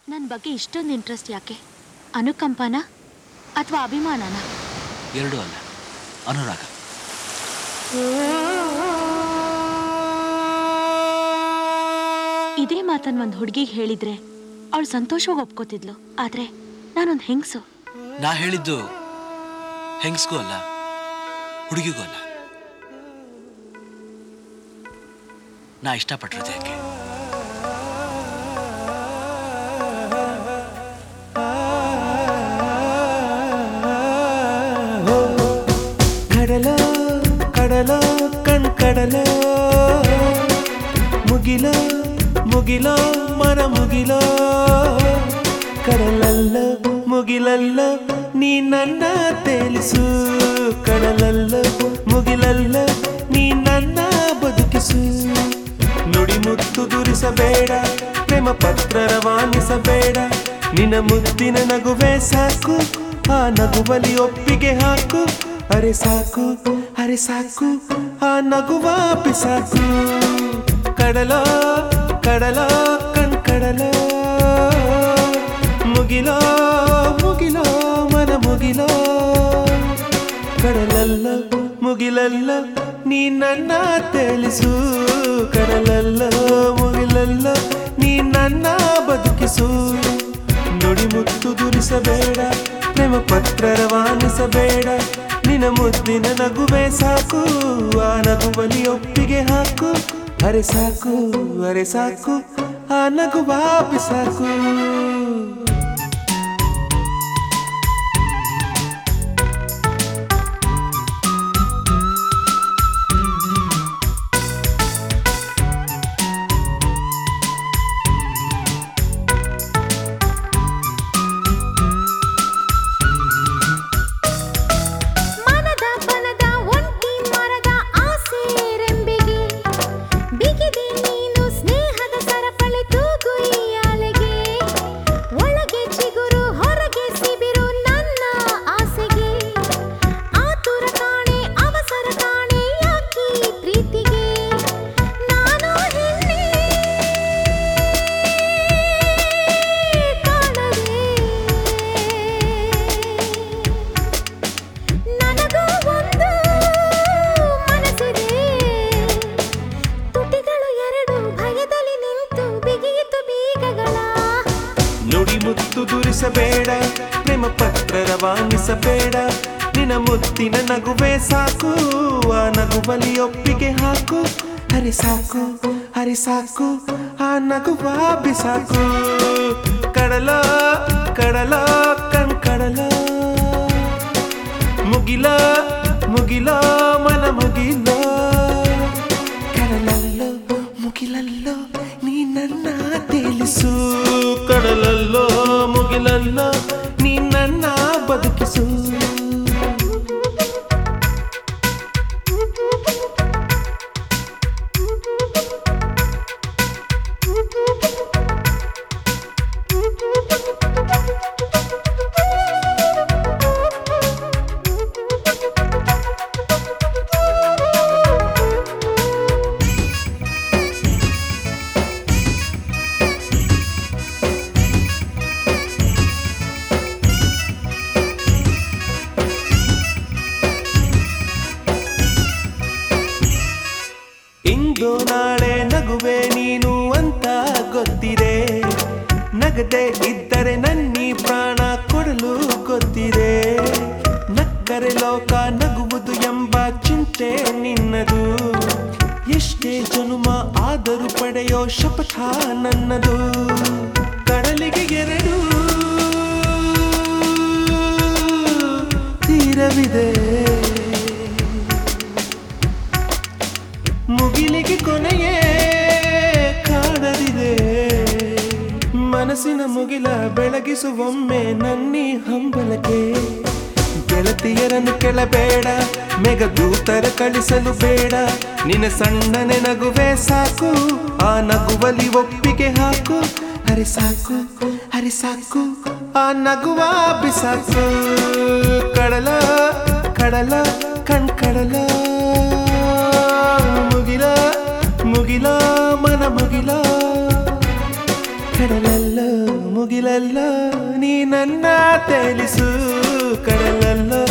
ನನ್ನ ಬಗ್ಗೆ ಇಷ್ಟೊಂದು ಇಂಟ್ರೆಸ್ಟ್ ಯಾಕೆ ಅನುಕಂಪನ ಅಥವಾ ಅಭಿಮಾನನ ಎರಡೂ ಅಲ್ಲ ಅನುರಾಗ ಇದೇ ಮಾತನ್ನ ಒಂದು ಹುಡುಗಿಗೆ ಹೇಳಿದ್ರೆ ಅವಳು ಸಂತೋಷವಾಗಿ ಒಪ್ಕೋತಿದ್ಲು ಆದ್ರೆ ನಾನೊಂದು ಹೆಂಗಸು ನಾ ಹೇಳಿದ್ದು ಹೆಂಗಸ್ಗೂ ಅಲ್ಲ ಹುಡುಗಿಗೂ ಅಲ್ಲ ನಾ ಇಷ್ಟಪಟ್ಟಿರೋದು ಯಾಕೆ ಕಡಲ ಕಡಲ ಕಣ್ ಕಡಲ ಮುಗಿಲ ಮುಗಿಲ ಮನ ಮುಗಿಲ ಕಡಲಲ್ಲ ಮುಗಿಲಲ್ಲ ನೀ ನನ್ನ ತೇಲಿಸು ಕಡಲಲ್ಲ ಮುಗಿಲಲ್ಲ ನೀ ನನ್ನ ಬದುಕಿಸು ನುಡಿ ಮುತ್ತು ದುರಿಸಬೇಡ ಪ್ರೇಮ ಪತ್ರ ರವಾನಿಸಬೇಡ ನಿನ್ನ ಮುದ್ದಿನ ನಗುವೆ ಸಾಕು ಆ ನಗುವಲಿ ಒಪ್ಪಿಗೆ ಹಾಕು ಅರೆ ಸಾಕು ಅರೆ ಸಾಕು ಆ ನಗುವ ಬಿಸಾಕು ಕಡಲ ಕಡಲ ಕಣ್ ಕಡಲ ಮುಗಿಲೋ ಮುಗಿಲೋ ಮನ ಮುಗಿಲೋ ಕಡಲಲ್ಲ ಮುಗಿಲಲ್ಲ ನೀ ನನ್ನ ತಿಳಿಸು ಕಡಲಲ್ಲ ಮುಗಿಲಲ್ಲ ನೀ ನನ್ನ ಬದುಕಿಸು ನುಡಿ ಮುತ್ತು ದುರಿಸಬೇಡ ಪ್ರೇಮ ಪತ್ರ ರವಾನಿಸಬೇಡ ನಿನ್ನ ಮುದ್ದಿನ ನಗುವೆ ಸಾಕು ಆ ನಗುವಲಿ ಒಪ್ಪಿಗೆ ಹಾಕು ಅರೆ ಸಾಕು ಅರೆ ಸಾಕು ಆ ನಗುವ ಬಿಸಾಕು ಮನದ ಬನದ ಒಂಟಿ ಮರದ ಆಸೆ ರೆಂಬೆಗೆ ಬಿಗಿದೆ ನೀನು ಸ್ನೇಹದ ಸರಪಳಿ ತೂಗು ಈ ಅಲೆಗೆ ಒಳಗೆ ಚಿಗುರು ಹೊರಗೆ ಸಿಬಿರು ನನ್ನ ಆಸೆಗೆ ಆತುರ ಕಾಣೆ ಅವಸರ ಕಾಣೆ ಯಾಕಿ ಪ್ರೀತಿಗೆ ನಾನು ಹೆಣ್ಣೆ ಕಾಣದೆ ನನಗೂ ಒಂದು ಮನಸ್ಸಿದೆ ತುಟಿಗಳು ಎರಡು ಭಯದಲ್ಲಿ ನಿಂತು ಬಿಗಿಯಿತು ಬೀಗಗಳ ನುಡಿ ಮುತ್ತು ದುರಿಸಬೇಡ ಪ್ರೇಮ ಪತ್ರ ರವಾನಿಸಬೇಡ ನಿನ್ನ ಮುತ್ತಿನ ನಗುವೆ ಸಾಕು ಆ ನಗುವಲಿ ಒಪ್ಪಿಗೆ ಹಾಕು ಹರಿ ಸಾಕು ಹರಿ ಸಾಕು ಆ ನಗುವ ಬಿಸಾಕು ಕಡಲ ಕಡಲ ಕಣ್ ಕಡಲ ಮುಗಿಲ ಮುಗಿಲ ಮನ ಮುಗಿಲ ಕಡಲಲ್ಲೋ ಮುಗಿಲಲ್ಲೋ ನೀ ನನ್ನ ತೇಲಿಸು ಕಡಲಲ್ಲೋ ಮುಗಿಲಲ್ಲೋ ನೀ ನನ್ನ ಬದುಕಿಸು ಇಂದು ನಾಳೆ ನಗುವೆ ನೀನು ಅಂತ ಗೊತ್ತಿದೆ ನಗದೆ ಇದ್ದರೆ ನನ್ನಿ ಪ್ರಾಣ ಕೊಡಲು ಗೊತ್ತಿದೆ ನಕ್ಕರೆ ಲೋಕ ನಗುವುದು ಎಂಬ ಚಿಂತೆ ನಿನ್ನದು ಎಷ್ಟೇ ಜನುಮ ಆದರೂ ಪಡೆಯೋ ಶಪಥ ನನ್ನದು ಕಡಲಿಗೆ ಎರಡು ತೀರವಿದೆ ಮುಗಿಲಿಗೆ ಕೊನೆಯೇ ಕಾಣದಿದೆ ಮನಸ್ಸಿನ ಮುಗಿಲ ಬೆಳಗಿಸುವೊಮ್ಮೆ ನನ್ನಿ ಹಂಬಲಕ್ಕೆ ಗೆಳತಿಯರನ್ನು ಕೆಳಬೇಡ ಮೆಗದೂತರ ಕಳಿಸಲು ಬೇಡ ನಿನ್ನ ಸಣ್ಣನೆ ನಗುವೆ ಸಾಕು ಆ ನಗುವಲಿ ಒಪ್ಪಿಗೆ ಹಾಕು ಹರಿ ಸಾಕು ಹರಿ ಸಾಕು ಆ ನಗುವ ಬಿಸಾಕು ಕಡಲ ಕಡಲ ಕಣ್ ಕಡಲ ಮುಗಿಲ ಮುಗಿಲ ಮನ ಮುಗಿಲ ಕಡಲಲ್ಲ ಮುಗಿಲ ಮುಗಿಲಲ್ಲೋ ನೀ ನನ್ನ ತೇಲಿಸು ಕಡಲಲ್ಲೋ